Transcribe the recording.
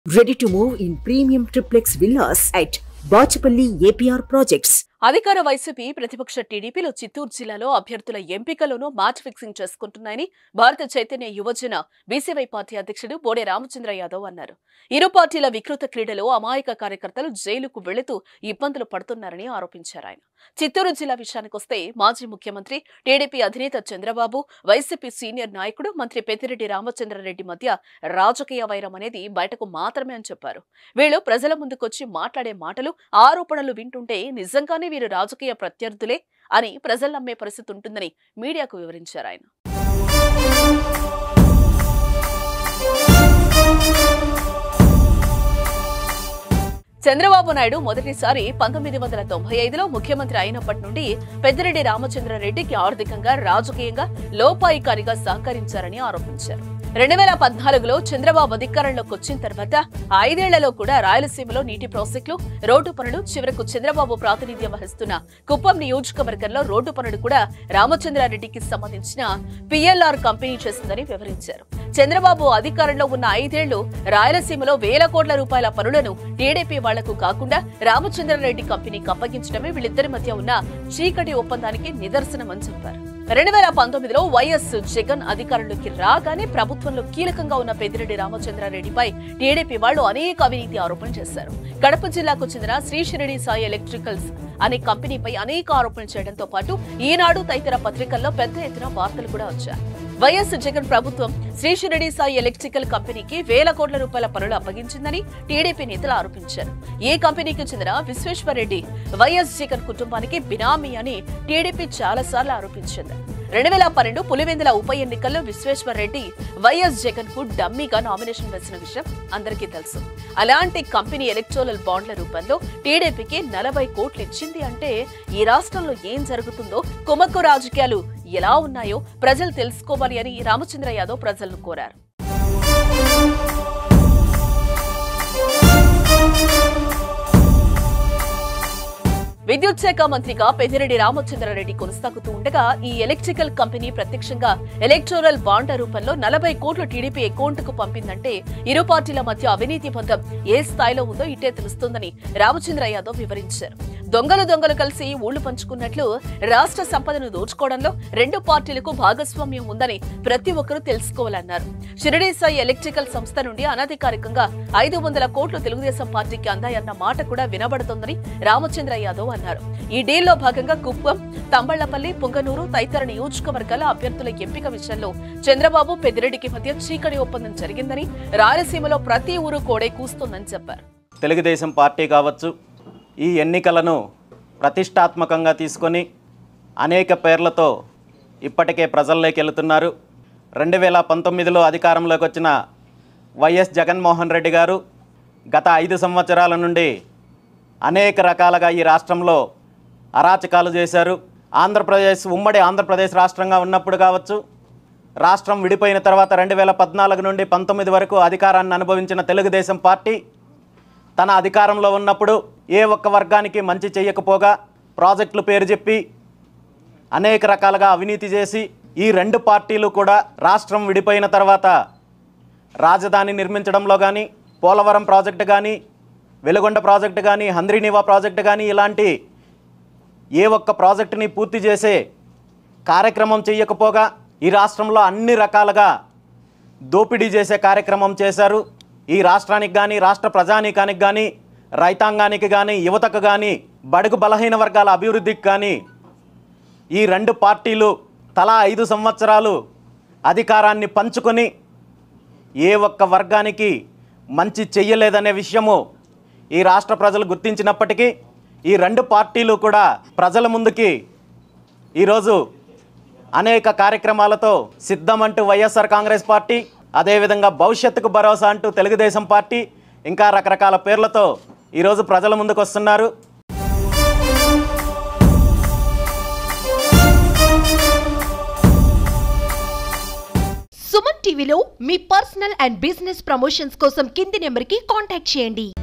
Ready to move in premium triplex villas at Bachapalli APR Projects. అధికార వైసీపీ ప్రతిపక్ష టీడీపీలో చిత్తూరు జిల్లాలో అభ్యర్థుల ఎంపికలోనూ మ్యాచ్ ఫిక్సింగ్ చేసుకుంటున్నాయని భారత చైతన్య యువజన బీసీవై పార్టీ అధ్యక్షుడు బోడే రామచంద్ర యాదవ్ అన్నారు ఇరు పార్టీల వికృత క్రీడలో అమాయక కార్యకర్తలు జైలుకు వెళుతూ ఇబ్బందులు పడుతున్నారని ఆరోపించారు ఆయన చిత్తూరు జిల్లా విషయానికొస్తే మాజీ ముఖ్యమంత్రి టీడీపీ అధినేత చంద్రబాబు వైసీపీ సీనియర్ నాయకుడు మంత్రి పెద్దిరెడ్డి రామచంద్రారెడ్డి మధ్య రాజకీయ వైరం అనేది బయటకు మాత్రమే అని చెప్పారు వీళ్ళు ప్రజల ముందుకొచ్చి మాట్లాడే మాటలు ఆరోపణలు వింటుంటే నిజంగానే వీరు రాజకీయ ప్రత్యర్థులే అని ప్రజలు నమ్మే పరిస్థితి ఉంటుందని మీడియాకు వివరించారు ఆయన చంద్రబాబు నాయుడు మొదటిసారి పంతొమ్మిది వందల తొంభై ఐదులో ముఖ్యమంత్రి అయినప్పటి నుండి పెద్దిరెడ్డి రామచంద్రారెడ్డికి ఆర్థికంగా రాజకీయంగా లోపాయికారిగా సహకరించారని ఆరోపించారు రెండు వేల పద్నాలుగులో చంద్రబాబు అధికారంలోకి వచ్చిన తర్వాత ఐదేళ్లలో కూడా రాయలసీమలో నీటి ప్రాజెక్టులు రోడ్డు పనులు చివరకు చంద్రబాబు ప్రాతినిధ్యం వహిస్తున్న కుప్పం నియోజకవర్గంలో రోడ్డు పనులు కూడా రామచంద్రారెడ్డికి సంబంధించిన పిఎల్ఆర్ కంపెనీ చేసిందని వివరించారు చంద్రబాబు అధికారంలో ఉన్న ఐదేళ్లు రాయలసీమలో వేల కోట్ల రూపాయల పనులను టీడీపీ వాళ్లకు కాకుండా రామచంద్రారెడ్డి కంపెనీకి అప్పగించడమే వీళ్ళిద్దరి మధ్య ఉన్న చీకటి ఒప్పందానికి నిదర్శనమని చెప్పారు రెండు వేల పంతొమ్మిదిలో వైఎస్ జగన్ అధికారంలోకి రాగానే ప్రభుత్వంలో కీలకంగా ఉన్న పెద్దిరెడ్డి రామచంద్రారెడ్డిపై టీడీపీ వాళ్ళు అనేక అవినీతి ఆరోపణలు చేశారు కడప జిల్లాకు చెందిన శ్రీ షిరిడి సాయి ఎలక్ట్రికల్స్ అనే కంపెనీపై అనేక ఆరోపణలు చేయడంతో పాటు ఈనాడు తదితర పత్రికల్లో పెద్ద ఎత్తున వార్తలు కూడా వచ్చాయి వైఎస్ జగన్ ప్రభుత్వం శ్రీ షిరిడి సాయి ఎలక్ట్రికల్ కంపెనీకి వేల కోట్ల రూపాయల పనులు అప్పగించిందని టీడీపీ నేతలు ఆరోపించారు ఈ కంపెనీకి చెందిన విశ్వేశ్వరరెడ్డి వైఎస్ జగన్ కుటుంబానికి బినామీ అని టీడీపీ చాలాసార్లు ఆరోపించింది రెండు వేల పన్నెండు పులివెందుల ఉప ఎన్నికల్లో విశ్వేశ్వర్ రెడ్డి వైఎస్ జగన్ కు డమ్మీగా నామినేషన్ వేసిన విషయం అందరికీ తెలుసు అలాంటి కంపెనీ ఎలక్ట్రోలల్ బాండ్ల రూపంలో టీడీపీకి నలభై కోట్లు ఇచ్చింది అంటే ఈ రాష్ట్రంలో ఏం జరుగుతుందో కుమక్కు రాజకీయాలు ఎలా ఉన్నాయో ప్రజలు తెలుసుకోవాలి అని రామచంద్ర యాదవ్ ప్రజలను కోరారు విద్యుత్ శాఖ మంత్రిగా పెద్దిరెడ్డి రామచంద్రారెడ్డి కొనసాగుతూ ఉండగా ఈ ఎలక్ట్రికల్ కంపెనీ ప్రత్యక్షంగా ఎలక్టోరల్ బాండ్ల రూపంలో నలభై కోట్లు టీడీపీ అకౌంట్ కు పంపిందంటే ఇరు పార్టీల మధ్య అవినీతి బంధం ఏ స్థాయిలో ఉందో ఇట్టే తెలుస్తోందని రామచంద్ర యాదవ్ వివరించారు దొంగలు దొంగలు కలిసి ఊళ్లు పంచుకున్నట్లు రాష్ట్ర సంపదను దోచుకోవడంలో రెండు పార్టీలకు భాగస్వామ్యం ఉందని ప్రతి ఒక్కరూ తెలుసుకోవాలన్నారు షిరిడి సాయి ఎలక్ట్రికల్ సంస్థ నుండి అనధికారికంగా ఐదు వందల కోట్లు తెలుగుదేశం పార్టీకి అందాయన్న మాట కూడా వినబడుతోందని రామచంద్ర యాదవ్ అన్నారు ఈ డీల్లో భాగంగా కుప్పం తంబళ్లపల్లి పుంగనూరు తదితర నియోజకవర్గాల అభ్యర్థుల ఎంపిక విషయంలో చంద్రబాబు పెద్దిరెడ్డికి మధ్య చీకటి ఒప్పందం జరిగిందని రాయలసీమలో ప్రతి ఊరు కోడే కూస్తోందని చెప్పారు తెలుగుదేశం పార్టీ కావచ్చు ఈ ఎన్నికలను ప్రతిష్టాత్మకంగా తీసుకొని అనేక పేర్లతో ఇప్పటికే ప్రజల్లోకి వెళుతున్నారు రెండు వేల పంతొమ్మిదిలో అధికారంలోకి వచ్చిన వైఎస్ జగన్మోహన్ రెడ్డి గారు గత ఐదు సంవత్సరాల నుండి అనేక రకాలుగా ఈ రాష్ట్రంలో అరాచకాలు చేశారు ఆంధ్రప్రదేశ్ ఉమ్మడి ఆంధ్రప్రదేశ్ రాష్ట్రంగా ఉన్నప్పుడు కావచ్చు రాష్ట్రం విడిపోయిన తర్వాత రెండు వేల పద్నాలుగు నుండి పంతొమ్మిది వరకు అధికారాన్ని అనుభవించిన తెలుగుదేశం పార్టీ తన అధికారంలో ఉన్నప్పుడు ఏ ఒక్క వర్గానికి మంచి చేయకపోగా ప్రాజెక్టులు పేరు చెప్పి అనేక రకాలుగా అవినీతి చేసి ఈ రెండు పార్టీలు కూడా రాష్ట్రం విడిపోయిన తర్వాత రాజధాని నిర్మించడంలో కానీ పోలవరం ప్రాజెక్టు కానీ వెలుగొండ ప్రాజెక్టు కానీ హంద్రీనివా ప్రాజెక్టు కానీ ఇలాంటి ఏ ఒక్క ప్రాజెక్టుని పూర్తి చేసే కార్యక్రమం చేయకపోగా ఈ రాష్ట్రంలో అన్ని రకాలుగా దోపిడీ చేసే కార్యక్రమం చేశారు ఈ రాష్ట్రానికి కానీ రాష్ట్ర ప్రజానీకానికి కానీ రైతాంగానికి కానీ యువతకు కానీ బడుగు బలహీన వర్గాల అభివృద్ధికి కానీ ఈ రెండు పార్టీలు తలా ఐదు సంవత్సరాలు అధికారాన్ని పంచుకొని ఏ ఒక్క వర్గానికి మంచి చెయ్యలేదనే విషయము ఈ రాష్ట్ర ప్రజలు గుర్తించినప్పటికీ ఈ రెండు పార్టీలు కూడా ప్రజల ముందుకి ఈరోజు అనేక కార్యక్రమాలతో సిద్ధమంటూ వైఎస్ఆర్ కాంగ్రెస్ పార్టీ అదేవిధంగా భవిష్యత్తుకు భరోసా అంటూ తెలుగుదేశం పార్టీ ఇంకా రకరకాల పేర్లతో ఈరోజు ప్రజల ముందుకు వస్తున్నారు సుమన్ టీవీలో మీ పర్సనల్ అండ్ బిజినెస్ ప్రమోషన్స్ కోసం కింది నెంబర్కి కాంటాక్ట్ చేయండి